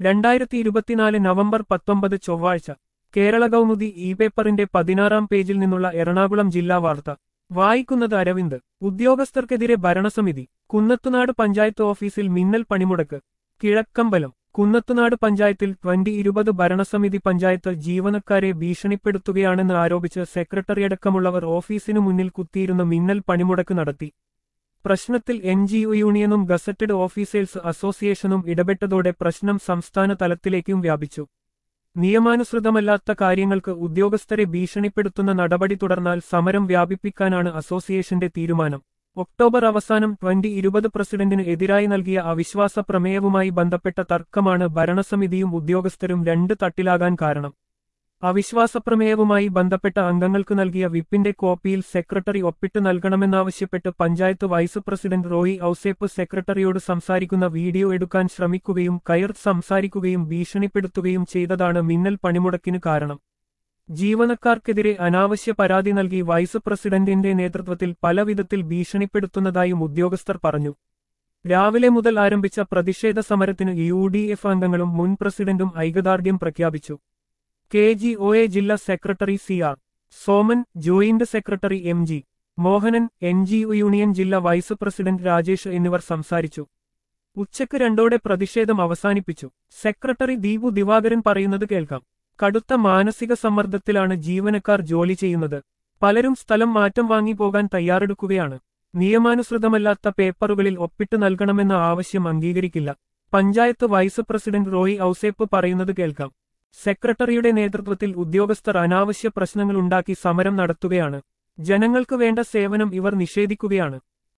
രണ്ടായിരത്തി ഇരുപത്തിനാല് നവംബർ പത്തൊമ്പത് ചൊവ്വാഴ്ച കേരള കൗമുദി ഇ പേപ്പറിന്റെ പതിനാറാം പേജിൽ നിന്നുള്ള എറണാകുളം ജില്ലാ വാർത്ത വായിക്കുന്നത് അരവിന്ദ് ഉദ്യോഗസ്ഥർക്കെതിരെ ഭരണസമിതി കുന്നത്തുനാട് പഞ്ചായത്ത് ഓഫീസിൽ മിന്നൽ പണിമുടക്ക് കിഴക്കമ്പലം കുന്നത്തുനാട് പഞ്ചായത്തിൽ ട്വന്റി ഇരുപത് ഭരണസമിതി പഞ്ചായത്ത് ജീവനക്കാരെ ഭീഷണിപ്പെടുത്തുകയാണെന്ന് ആരോപിച്ച് സെക്രട്ടറിയടക്കമുള്ളവർ ഓഫീസിനു മുന്നിൽ കുത്തിയിരുന്ന മിന്നൽ പണിമുടക്ക് നടത്തി പ്രശ്നത്തിൽ എൻ ജി ഒ യൂണിയനും ഗസറ്റഡ് ഓഫീസേഴ്സ് അസോസിയേഷനും ഇടപെട്ടതോടെ പ്രശ്നം സംസ്ഥാന തലത്തിലേക്കും വ്യാപിച്ചു നിയമാനുസൃതമല്ലാത്ത കാര്യങ്ങൾക്ക് ഉദ്യോഗസ്ഥരെ ഭീഷണിപ്പെടുത്തുന്ന നടപടി തുടർന്നാൽ സമരം വ്യാപിപ്പിക്കാനാണ് അസോസിയേഷന്റെ തീരുമാനം ഒക്ടോബർ അവസാനം ട്വന്റി ഇരുപത് പ്രസിഡന്റിന് എതിരായി നൽകിയ അവിശ്വാസ പ്രമേയവുമായി ബന്ധപ്പെട്ട തർക്കമാണ് ഭരണസമിതിയും ഉദ്യോഗസ്ഥരും രണ്ട് തട്ടിലാകാൻ കാരണം അവിശ്വാസ പ്രമേയവുമായി ബന്ധപ്പെട്ട അംഗങ്ങൾക്ക് നൽകിയ വിപ്പിന്റെ കോപ്പിയിൽ സെക്രട്ടറി ഒപ്പിട്ട് നൽകണമെന്നാവശ്യപ്പെട്ട് പഞ്ചായത്ത് വൈസ് പ്രസിഡന്റ് റോയി ഔസേപ്പ് സെക്രട്ടറിയോട് സംസാരിക്കുന്ന വീഡിയോ എടുക്കാൻ ശ്രമിക്കുകയും കയർ സംസാരിക്കുകയും ഭീഷണിപ്പെടുത്തുകയും ചെയ്തതാണ് മിന്നൽ പണിമുടക്കിന് കാരണം ജീവനക്കാർക്കെതിരെ അനാവശ്യ പരാതി നൽകി വൈസ് പ്രസിഡന്റിന്റെ നേതൃത്വത്തിൽ പലവിധത്തിൽ ഭീഷണിപ്പെടുത്തുന്നതായും ഉദ്യോഗസ്ഥർ പറഞ്ഞു രാവിലെ മുതൽ ആരംഭിച്ച പ്രതിഷേധ സമരത്തിന് യു ഡി എഫ് അംഗങ്ങളും മുൻ പ്രസിഡന്റും ഐകദാർഢ്യം പ്രഖ്യാപിച്ചു കെ ജി ഒ എ ജില്ലാ secretary C R Soman joint secretary M G Mohanan N G O union ജില്ലാ വൈസ് പ്രസിഡന്റ് രാജേഷ് എന്നിവർ സംസാരിച്ചു ഉച്ചയ്ക്ക് രണ്ടോടെ പ്രതിഷേധം അവസാനിപ്പിച്ചു സെക്രട്ടറി ദീപു ദിവാകരൻ പറയുന്നത് കേൾക്കാം കടുത്ത മാനസിക സമ്മർദ്ദത്തിലാണ് ജീവനക്കാർ ജോലി ചെയ്യുന്നത് പലരും സ്ഥലം മാറ്റം വാങ്ങി പോകാൻ തയ്യാറെടുക്കുകയാണ് നിയമാനുസൃതമല്ലാത്ത പേപ്പറുകളിൽ ഒപ്പിട്ട് നൽകണമെന്ന ആവശ്യം അംഗീകരിക്കില്ല പഞ്ചായത്ത് വൈസ് പ്രസിഡന്റ് റോയി ഔസേപ്പ് പറയുന്നത് കേൾക്കാം സെക്രട്ടറിയുടെ നേതൃത്വത്തിൽ ഉദ്യോഗസ്ഥർ അനാവശ്യ പ്രശ്നങ്ങളുണ്ടാക്കി സമരം നടത്തുകയാണ് ജനങ്ങൾക്ക് വേണ്ട സേവനം ഇവർ നിഷേധിക്കുകയാണ്